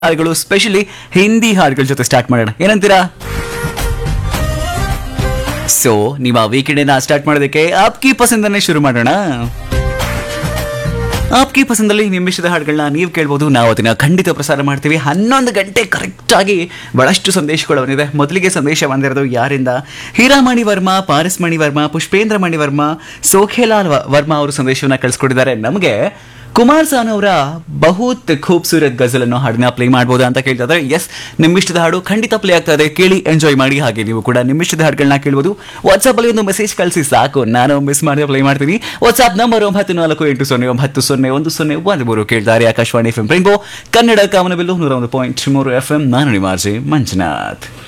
ಹಾಡುಗಳು ಸ್ಪೆಷಲಿ ಹಿಂದಿ ಹಾಡುಗಳ ಜೊತೆ ಸ್ಟಾರ್ಟ್ ಮಾಡೋಣ ಏನಂತೀರಾ ಸೊ ನಿಮ್ಮ ವೀಕೆಂಡ್ ಸ್ಟಾರ್ಟ್ ಮಾಡೋದಕ್ಕೆ ಆಪ್ಕಿ ಪಸಂದನ್ನೇ ಶುರು ಮಾಡೋಣ ಆಪ್ಕಿ ಪಸಂದಲ್ಲಿ ನಿಮ್ಮಿಷ್ಟದ ಹಾಡುಗಳನ್ನ ನೀವು ಕೇಳ್ಬೋದು ನಾವು ಅದನ್ನ ಖಂಡಿತ ಪ್ರಸಾರ ಮಾಡ್ತೀವಿ ಹನ್ನೊಂದು ಗಂಟೆ ಕರೆಕ್ಟಾಗಿ ಬಹಳಷ್ಟು ಸಂದೇಶಗಳು ಬಂದಿದೆ ಮೊದಲಿಗೆ ಸಂದೇಶ ಬಂದಿರೋದು ಯಾರಿಂದ ಹೀರಾಮಣಿ ವರ್ಮಾ ಪಾರಸ್ಮಣಿ ವರ್ಮಾ ಪುಷ್ಪೇಂದ್ರ ಮಣಿ ವರ್ಮಾ ಸೋಖೇಲಾಲ್ ವ- ವರ್ಮಾ ಅವರು ಸಂದೇಶವನ್ನ ಕಳಿಸ್ಕೊಟ್ಟಿದ್ದಾರೆ ನಮಗೆ ಕುಮಾರ್ ಸಾನ್ ಅವರ ಬಹುತ್ ಖೂಬ್ಸೂರತ್ ಗಜಲ್ ಅನ್ನೋ ಹಾಡನ್ನ ಪ್ಲೇ ಮಾಡ್ಬೋದಾ ಅಂತ ಕೇಳ್ತಾ ಇದ್ದಾರೆ ಎಸ್ ನಿಮ್ಮಿಷ್ಟದ ಹಾಡು ಖಂಡಿತ ಪ್ಲೇ ಆಗ್ತಾ ಇದೆ ಕೇಳಿ ಎಂಜಾಯ್ ಮಾಡಿ ಹಾಗೆ ನೀವು ಕೂಡ ನಿಮ್ಮಿಷ್ಟದ ಹಾಡುಗಳನ್ನ ಕೇಳ್ಬೋದು ವಾಟ್ಸ್ಆಪ್ ಅಲ್ಲಿ ಒಂದು ಮೆಸೇಜ್ ಕಳಿಸಿ ಸಾಕು ನಾನು ಮಿಸ್ ಮಾಡಿ ಪ್ಲೇ ಮಾಡ್ತೀನಿ ವಾಟ್ಸ್ಆಪ್ ನಂಬರ್ ಒಂಬತ್ತು ನಾಲ್ಕು ಎಂಟು ಸೊನ್ನೆ ಒಂಬತ್ತು ಸೊನ್ನೆ ಒಂದು ಸೊನ್ನೆ ಒಂದು ಮೂರು ಕೇಳ್ತಾರೆ Akashvani F M rainbow Kannada Kamanabillu ನೂರ ಒಂದು ಪಾಯಿಂಟ್ ಮೂರು ಎಫ್ ಎಂ ನಾನು ನಿಮಾರ್ಜಿ ಮಂಜುನಾಥ್